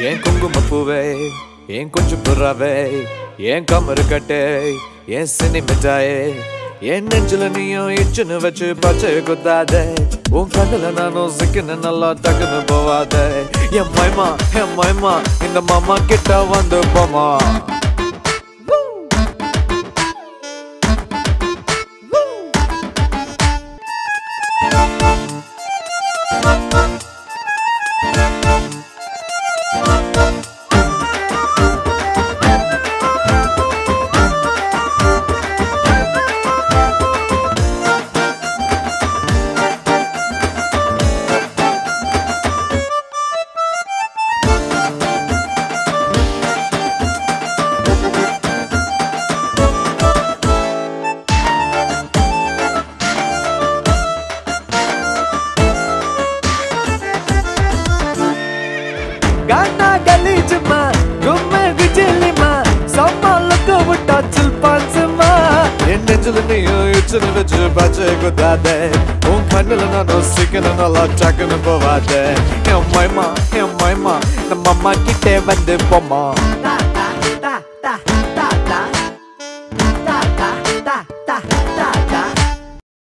ஏன் குங்குமப்பூவே ஏன் கொஞ்சம் புறாவே ஏன் கமரு கட்டே ஏன் சினி மிட்டாயே என் நெஞ்சில நீயும் இச்சுன்னு வச்சு பச்சை குத்தாதே உன் கண்ணுல நானும் சிக்கின நல்லா டக்குன்னு போவாதே என் மைமா என் மைமா இந்த மாமா கிட்ட வந்து போமா गाना गलीज में गुम्मे गुजली में समालक विटा चिल पांच में என் நெஞ்சில நீயும் இச்சுன்னு வச்சு பச்சை குத்தாதே உன் கண்ணுல நானும் சிக்கன நல்லா டக்குன்னு போவாதே என் மைமா என் மைமா நம்ம அம்மா கிட்டே வந்து போமா Ta ta ta ta